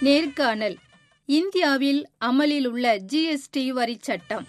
நேர்காணல் இந்தியாவில் அமலில் உள்ள ஜிஎஸ்டி வரி சட்டம்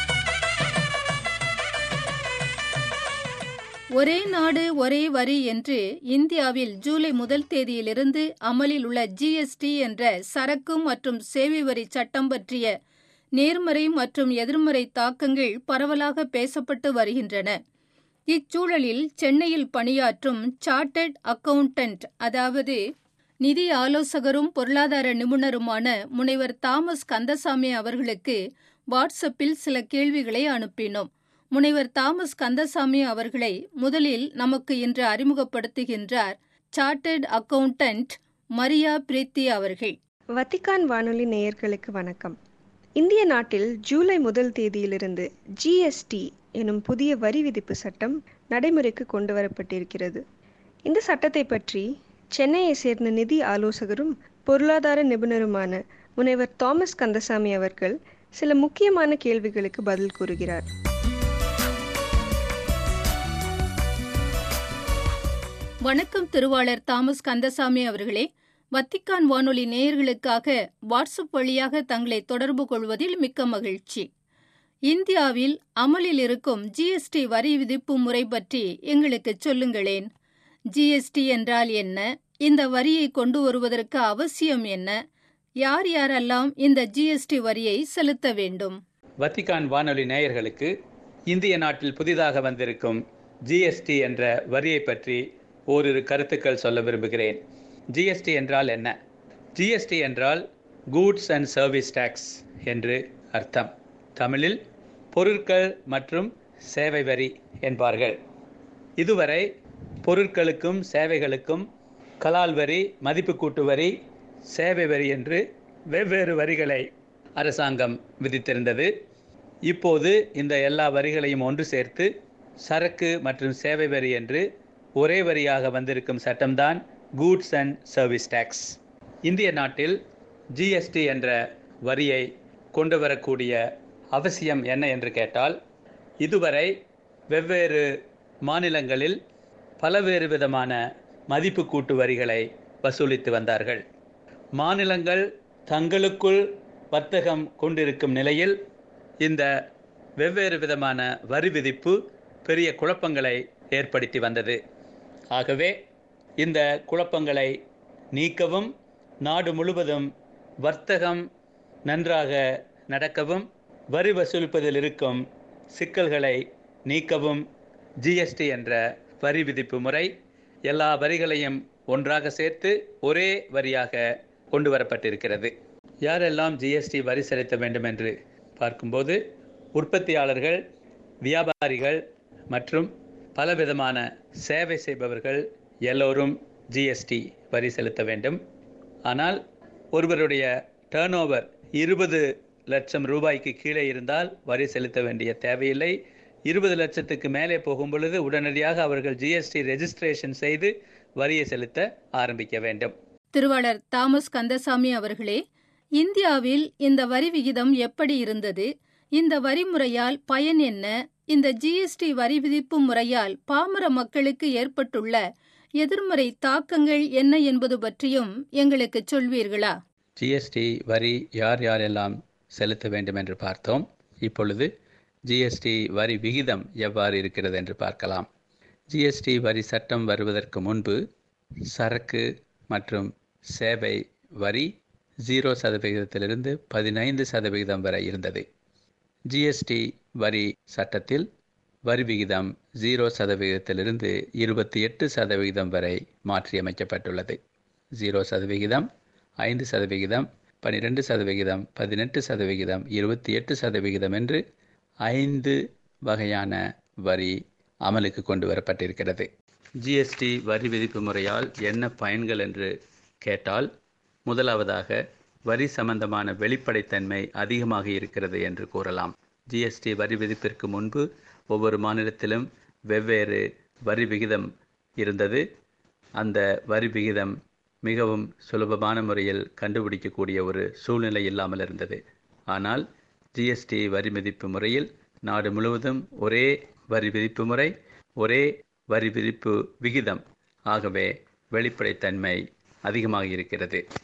ஒரே நாடு ஒரே வரி என்று இந்தியாவில் ஜூலை முதல் தேதியிலிருந்து அமலில் உள்ள ஜிஎஸ்டி என்ற சரக்கு மற்றும் சேவை வரி சட்டம் பற்றிய நேர்மறை மற்றும் எதிர்மறை தாக்கங்கள் பரவலாக பேசப்பட்டு வருகின்றன இச்சூழலில் சென்னையில் பணியாற்றும் சார்ட்டர்ட் அக்கவுண்டன்ட் அதாவது நிதி ஆலோசகரும் பொருளாதார நிபுணருமான முனைவர் தாமஸ் கந்தசாமி அவர்களுக்கு வாட்ஸ்அப்பில் சில கேள்விகளை அனுப்பினோம் முனைவர் தாமஸ் கந்தசாமி அவர்களை முதலில் நமக்கு இன்று அறிமுகப்படுத்துகின்றார் சார்ட்டர்ட் அக்கவுண்டன்ட் மரியா பிரீத்தி அவர்கள் வத்திக்கான் வானொலி நேயர்களுக்கு வணக்கம் இந்திய நாட்டில் ஜூலை முதல் தேதியிலிருந்து ஜிஎஸ்டி எனும் புதிய வரி விதிப்பு சட்டம் நடைமுறைக்கு கொண்டு வரப்பட்டிருக்கிறது இந்த சட்டத்தை பற்றி சென்னையை சேர்ந்த நிதி ஆலோசகரும் பொருளாதார நிபுணருமான முனைவர் தாமஸ் கந்தசாமி அவர்கள் சில முக்கியமான கேள்விகளுக்கு பதில் கூறுகிறார் வணக்கம் திருவாளர் தாமஸ் கந்தசாமி அவர்களே வத்திக்கான் வானொலி நேயர்களுக்காக வாட்ஸ்அப் வழியாக தங்களை தொடர்பு கொள்வதில் மிக்க மகிழ்ச்சி இந்தியாவில் அமலில் இருக்கும் ஜிஎஸ்டி வரி விதிப்பு முறை பற்றி எங்களுக்கு சொல்லுங்களேன் ஜிஎஸ்டி என்றால் என்ன இந்த வரியை கொண்டு வருவதற்கு அவசியம் என்ன யார் யாரெல்லாம் இந்த ஜிஎஸ்டி வரியை செலுத்த வேண்டும் வத்திகான் வானொலி நேயர்களுக்கு இந்திய நாட்டில் புதிதாக வந்திருக்கும் ஜிஎஸ்டி என்ற வரியை பற்றி ஓரிரு கருத்துக்கள் சொல்ல விரும்புகிறேன் ஜிஎஸ்டி என்றால் என்ன ஜிஎஸ்டி என்றால் கூட்ஸ் அண்ட் சர்வீஸ் டேக்ஸ் என்று அர்த்தம் தமிழில் பொருட்கள் மற்றும் சேவை வரி என்பார்கள் இதுவரை பொருட்களுக்கும் சேவைகளுக்கும் கலால் வரி மதிப்பு கூட்டு வரி சேவை வரி என்று வெவ்வேறு வரிகளை அரசாங்கம் விதித்திருந்தது இப்போது இந்த எல்லா வரிகளையும் ஒன்று சேர்த்து சரக்கு மற்றும் சேவை வரி என்று ஒரே வரியாக வந்திருக்கும் சட்டம்தான் கூட்ஸ் அண்ட் சர்வீஸ் டேக்ஸ் இந்திய நாட்டில் ஜிஎஸ்டி என்ற வரியை கொண்டு வரக்கூடிய அவசியம் என்ன என்று கேட்டால் இதுவரை வெவ்வேறு மாநிலங்களில் பலவேறு விதமான மதிப்பு கூட்டு வரிகளை வசூலித்து வந்தார்கள் மாநிலங்கள் தங்களுக்குள் வர்த்தகம் கொண்டிருக்கும் நிலையில் இந்த வெவ்வேறு விதமான வரி விதிப்பு பெரிய குழப்பங்களை ஏற்படுத்தி வந்தது ஆகவே இந்த குழப்பங்களை நீக்கவும் நாடு முழுவதும் வர்த்தகம் நன்றாக நடக்கவும் வரி வசூலிப்பதில் இருக்கும் சிக்கல்களை நீக்கவும் ஜிஎஸ்டி என்ற வரி விதிப்பு முறை எல்லா வரிகளையும் ஒன்றாக சேர்த்து ஒரே வரியாக கொண்டு வரப்பட்டிருக்கிறது யாரெல்லாம் ஜிஎஸ்டி வரி செலுத்த வேண்டும் என்று பார்க்கும்போது உற்பத்தியாளர்கள் வியாபாரிகள் மற்றும் பலவிதமான சேவை செய்பவர்கள் எல்லோரும் ஜிஎஸ்டி வரி செலுத்த வேண்டும் ஆனால் ஒருவருடைய டேர்ன் ஓவர் இருபது லட்சம் ரூபாய்க்கு கீழே இருந்தால் வரி செலுத்த வேண்டிய தேவையில்லை இருபது லட்சத்துக்கு மேலே போகும் பொழுது உடனடியாக அவர்கள் ஜிஎஸ்டி ரெஜிஸ்ட்ரேஷன் செய்து வரியை செலுத்த ஆரம்பிக்க வேண்டும் திருவாளர் தாமஸ் கந்தசாமி அவர்களே இந்தியாவில் இந்த வரி விகிதம் எப்படி இருந்தது இந்த வரி முறையால் பயன் என்ன இந்த ஜிஎஸ்டி வரி விதிப்பு முறையால் பாமர மக்களுக்கு ஏற்பட்டுள்ள எதிர்மறை தாக்கங்கள் என்ன என்பது பற்றியும் எங்களுக்கு சொல்வீர்களா ஜிஎஸ்டி வரி யார் யாரெல்லாம் செலுத்த வேண்டும் என்று பார்த்தோம் இப்பொழுது ஜிஎஸ்டி வரி விகிதம் எவ்வாறு இருக்கிறது என்று பார்க்கலாம் ஜிஎஸ்டி வரி சட்டம் வருவதற்கு முன்பு சரக்கு மற்றும் சேவை வரி ஜீரோ சதவிகிதத்திலிருந்து பதினைந்து சதவிகிதம் வரை இருந்தது ஜிஎஸ்டி வரி சட்டத்தில் வரி விகிதம் ஜீரோ சதவிகிதத்திலிருந்து இருபத்தி எட்டு சதவிகிதம் வரை மாற்றியமைக்கப்பட்டுள்ளது ஜீரோ சதவிகிதம் ஐந்து சதவிகிதம் பனிரெண்டு சதவிகிதம் பதினெட்டு சதவிகிதம் இருபத்தி எட்டு சதவிகிதம் என்று ஐந்து வகையான வரி அமலுக்கு கொண்டு வரப்பட்டிருக்கிறது ஜிஎஸ்டி வரி விதிப்பு முறையால் என்ன பயன்கள் என்று கேட்டால் முதலாவதாக வரி சம்பந்தமான வெளிப்படைத்தன்மை அதிகமாக இருக்கிறது என்று கூறலாம் ஜிஎஸ்டி வரி விதிப்பிற்கு முன்பு ஒவ்வொரு மாநிலத்திலும் வெவ்வேறு வரி விகிதம் இருந்தது அந்த வரி விகிதம் மிகவும் சுலபமான முறையில் கண்டுபிடிக்கக்கூடிய ஒரு சூழ்நிலை இல்லாமல் இருந்தது ஆனால் ஜிஎஸ்டி வரி விதிப்பு முறையில் நாடு முழுவதும் ஒரே வரி விதிப்பு முறை ஒரே வரி விதிப்பு விகிதம் ஆகவே வெளிப்படைத்தன்மை அதிகமாக இருக்கிறது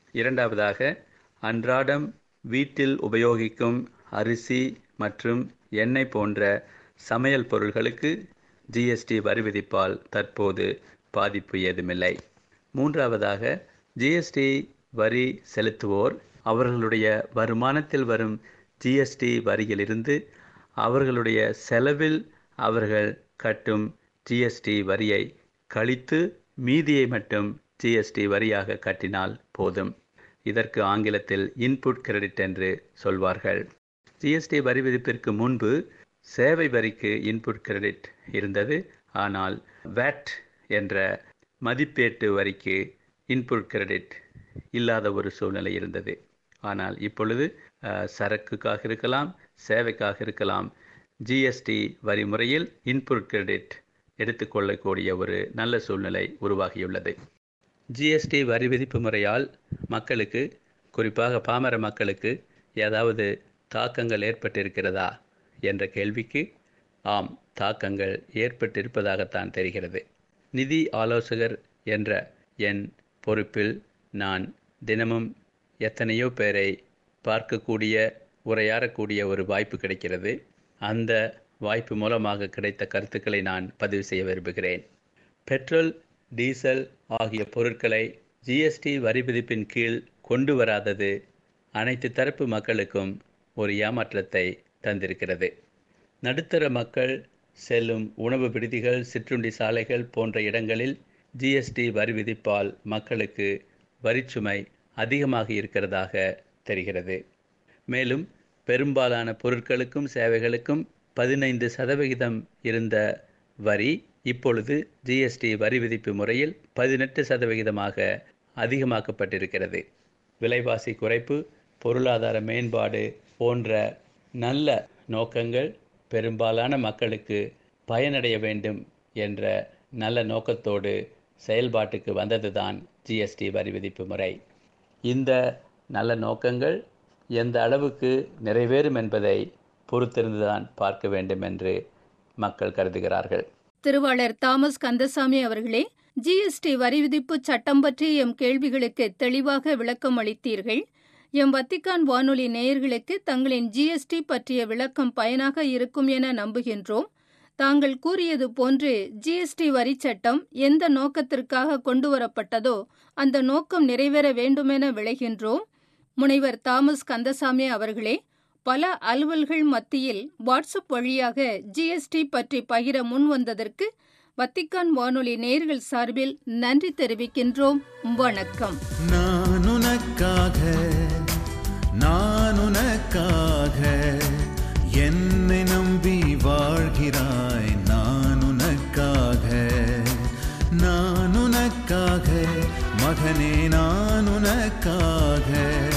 இரண்டாவதாக அன்றாடம் வீட்டில் உபயோகிக்கும் அரிசி மற்றும் எண்ணெய் போன்ற சமையல் பொருள்களுக்கு ஜிஎஸ்டி வரி விதிப்பால் தற்போது பாதிப்பு ஏதுமில்லை மூன்றாவதாக ஜிஎஸ்டி வரி செலுத்துவோர் அவர்களுடைய வருமானத்தில் வரும் ஜிஎஸ்டி வரியிலிருந்து அவர்களுடைய செலவில் அவர்கள் கட்டும் ஜிஎஸ்டி வரியை கழித்து மீதியை மட்டும் ஜிஎஸ்டி வரியாக கட்டினால் போதும் இதற்கு ஆங்கிலத்தில் இன்புட் கிரெடிட் என்று சொல்வார்கள் ஜிஎஸ்டி வரி விதிப்பிற்கு முன்பு சேவை வரிக்கு இன்புட் கிரெடிட் இருந்தது ஆனால் வேட் என்ற மதிப்பேட்டு வரிக்கு இன்புட் கிரெடிட் இல்லாத ஒரு சூழ்நிலை இருந்தது ஆனால் இப்பொழுது சரக்குக்காக இருக்கலாம் சேவைக்காக இருக்கலாம் ஜிஎஸ்டி வரி முறையில் இன்புட் கிரெடிட் எடுத்துக்கொள்ளக்கூடிய ஒரு நல்ல சூழ்நிலை உருவாகியுள்ளது ஜிஎஸ்டி வரி விதிப்பு முறையால் மக்களுக்கு குறிப்பாக பாமர மக்களுக்கு ஏதாவது தாக்கங்கள் ஏற்பட்டிருக்கிறதா என்ற கேள்விக்கு ஆம் தாக்கங்கள் ஏற்பட்டிருப்பதாகத்தான் தெரிகிறது நிதி ஆலோசகர் என்ற என் பொறுப்பில் நான் தினமும் எத்தனையோ பேரை பார்க்கக்கூடிய உரையாடக்கூடிய ஒரு வாய்ப்பு கிடைக்கிறது அந்த வாய்ப்பு மூலமாக கிடைத்த கருத்துக்களை நான் பதிவு செய்ய விரும்புகிறேன் பெட்ரோல் டீசல் ஆகிய பொருட்களை ஜிஎஸ்டி வரி விதிப்பின் கீழ் கொண்டு வராதது அனைத்து தரப்பு மக்களுக்கும் ஒரு ஏமாற்றத்தை தந்திருக்கிறது நடுத்தர மக்கள் செல்லும் உணவு விடுதிகள் சிற்றுண்டி சாலைகள் போன்ற இடங்களில் ஜிஎஸ்டி வரி விதிப்பால் மக்களுக்கு வரிச்சுமை அதிகமாக இருக்கிறதாக தெரிகிறது மேலும் பெரும்பாலான பொருட்களுக்கும் சேவைகளுக்கும் பதினைந்து சதவிகிதம் இருந்த வரி இப்பொழுது ஜிஎஸ்டி வரி விதிப்பு முறையில் பதினெட்டு சதவிகிதமாக அதிகமாக்கப்பட்டிருக்கிறது விலைவாசி குறைப்பு பொருளாதார மேம்பாடு போன்ற நல்ல நோக்கங்கள் பெரும்பாலான மக்களுக்கு பயனடைய வேண்டும் என்ற நல்ல நோக்கத்தோடு செயல்பாட்டுக்கு வந்ததுதான் ஜிஎஸ்டி வரி விதிப்பு முறை இந்த நல்ல நோக்கங்கள் எந்த அளவுக்கு நிறைவேறும் என்பதை பொறுத்திருந்துதான் பார்க்க வேண்டும் என்று மக்கள் கருதுகிறார்கள் திருவாளர் தாமஸ் கந்தசாமி அவர்களே ஜிஎஸ்டி வரி விதிப்பு சட்டம் பற்றி எம் கேள்விகளுக்கு தெளிவாக விளக்கம் அளித்தீர்கள் எம் வத்திக்கான் வானொலி நேயர்களுக்கு தங்களின் ஜிஎஸ்டி பற்றிய விளக்கம் பயனாக இருக்கும் என நம்புகின்றோம் தாங்கள் கூறியது போன்று ஜிஎஸ்டி வரி சட்டம் எந்த நோக்கத்திற்காக கொண்டுவரப்பட்டதோ அந்த நோக்கம் நிறைவேற வேண்டுமென விளைகின்றோம் முனைவர் தாமஸ் கந்தசாமி அவர்களே பல அலுவல்கள் மத்தியில் வாட்ஸ்அப் வழியாக ஜிஎஸ்டி பற்றி பகிர முன்வந்ததற்கு வத்திக்கான் வானொலி நேர்கள் சார்பில் நன்றி தெரிவிக்கின்றோம் வணக்கம் நான் உனக்காக நான் உனக்காக என்னை நம்பி வாழ்கிறாய் நான் உனக்காக நான் உனக்காக மகனே நான் உனக்காக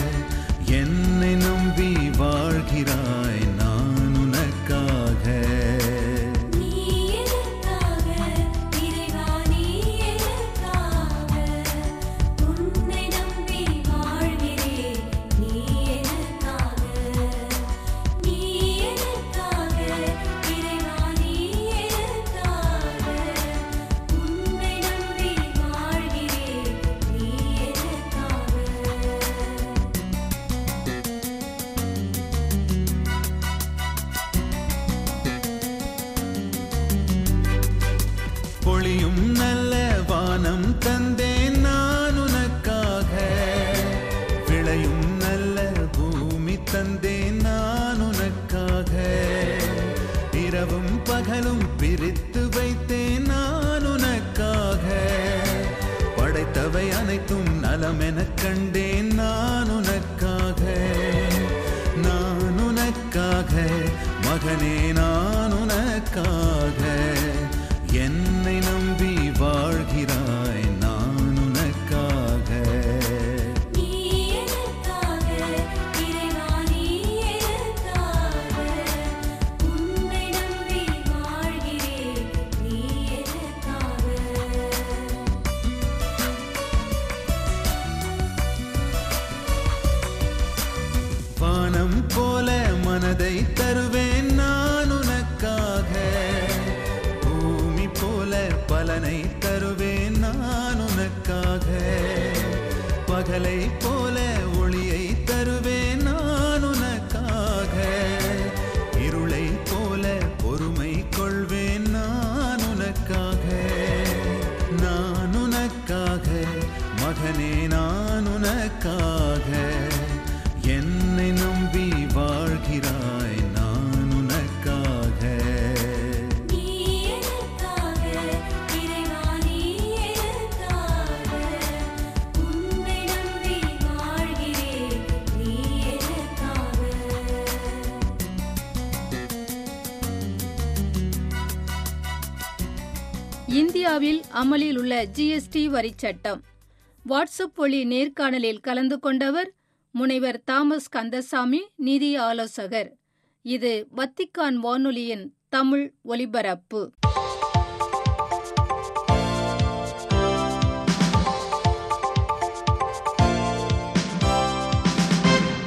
என்னை நம்பி வாழ்கிறாய் நான் உனக்காக நீ எனக்காக இறைவா நீ எனக்காக உன்னை நம்பி வாழ்கிறேன் நீ எனக்காக நீ எனக்காக இறைவா நீ எனக்காக உன்னை நம்பி வாழ்கிறேன் நீ எனக்காக பொழியும் நல்ல வானம் தந்தேன் நான் உனக்காக விளையும் நல்ல பூமி தந்தேன் நான் உனக்காக இரவும் பகலும் பிரித்து வைத்தேன் நான் உனக்காக படைத்தவை அனைத்தும் நலமெனக் கண்டேன் நான் உனக்காக நான் உனக்காக மகனே நான் உனக்காக என்னை நம்பி வாழ்கிறாய் நான் உனக்காக நீ எனக்காக இறைவா நீ எனக்காக உன்னை நம்பி வாழ்கிறேன் நீ எனக்காக வானம் போல மனதை தருவேன் நான் உனக்காக பூமி போல பலனை தருவேன் நான் உனக்காக பகலை போல வாழ்கிறேனே நான் உனக்காக என்னை நம்பி வாழ்கிறாய் நான் உனக்காக நீ எனக்காக இறைவா நீ எனக்காக உன்னை நம்பி வாழ்கிறேன் நீ எனக்காக இந்தியாவில் அமலில் உள்ள ஜிஎஸ்டி வரிச் சட்டம் வாட்ஸ்அப் ஒளி நேர்காணலில் கலந்து கொண்டவர் முனைவர் தாமஸ் கந்தசாமி நிதி ஆலோசகர் இது வத்திக்கான் வானொலியின் தமிழ் ஒலிபரப்பு